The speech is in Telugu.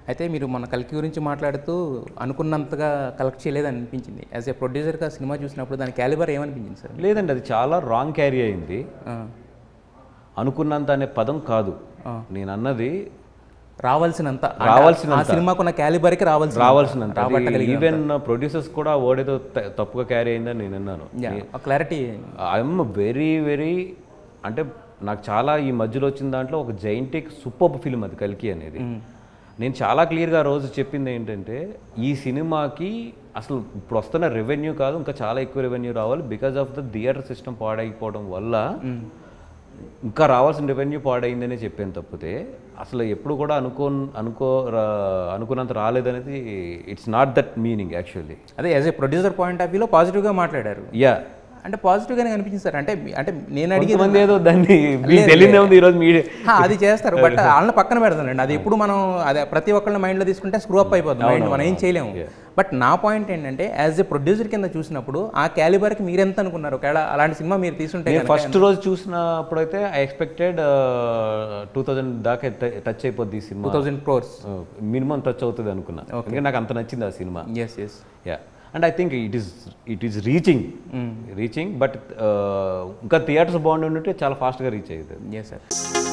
అయితే మీరు మన కల్కి గురించి మాట్లాడుతూ అనుకున్నంతగా కలెక్ట్ చేయలేదని అనిపించింది యాజ్ ఏ ప్రొడ్యూసర్గా సినిమా చూసినప్పుడు దాని క్యాలిబర్ ఏమనిపించింది సార్ లేదండి అది చాలా రాంగ్ క్యారీ అయింది ఆ, అనుకున్నంత అనే పదం కాదు నేను అన్నది రావాల్సినంత అంటే రావాల్సినంత. ఆ సినిమాకున్న క్యాలిబర్కి రావాల్సిన రావాల్సినంత ఈవెన్ ప్రొడ్యూసర్స్ కూడా వర్డ్ ఏదో త- తప్పుగా క్యారీ అయిందని నేను అన్నాను క్లారిటీ ఐఎమ్ వెరీ వెరీ అంటే నాకు చాలా ఈ మధ్యలో వచ్చిన దాంట్లో ఒక జైంటిక్ సూపర్ ఫిల్మ్ అది కల్కి అనేది నేను చాలా క్లియర్గా ఆ రోజు చెప్పింది ఏంటంటే ఈ సినిమాకి అసలు ఇప్పుడు వస్తున్న రెవెన్యూ కాదు ఇంకా చాలా ఎక్కువ రెవెన్యూ రావాలి because of the theatre system పాడైపోవడం వల్ల ఇంకా రావాల్సిన రెవెన్యూ పాడైందనే చెప్పాను తప్పితే అసలు ఎప్పుడు కూడా అనుకో అనుకో రా- అనుకున్నంత రాలేదనేది it's not that meaning actually అదే as a producer point of వ్యూలో పాజిటివ్గా మాట్లాడారు యా అంటే పాజిటివ్గానే అనిపించింది సార్ అంటే మీ- అంటే నేను అడిగేది కొంతమంది ఏదో దాన్ని మీకు తెలియదే ఉంది ఈరోజు మీడియా హా, అది చేస్తారు బట్ వాళ్ళని పక్కన పెడతానండి అది ఎప్పుడు మనం అదే ప్రతి ఒక్కళ్ళ మైండ్లో తీసుకుంటే స్క్రూ అప్ అయిపోతుంది మైండ్ మనం ఏం చేయలేము బట్ నా పాయింట్ ఏంటంటే యాజ్ ఎ ప్రొడ్యూసర్ కింద చూసినప్పుడు ఆ క్యాలిబర్కి మీరు ఎంత అనుకున్నారు ఒకవేళ అలాంటి సినిమా మీరు తీసుంటే నేను ఫస్ట్ రోజు చూసినప్పుడైతే ఐ ఎక్స్పెక్టెడ్ టూ థౌజండ్ దాకా టచ్ అయిపోద్ది ఈ cinema thousand crores minimum touch అవుతుంది అనుకున్నా ఎందుకంటే నాకు అంత నచ్చింది ఆ cinema yes yes yeah and I think it is it is reaching reaching but ఇంకా థియేటర్స్ బాగుండి ఉంటే చాలా ఫాస్ట్గా రీచ్ అయ్యేది ఎస్ సార్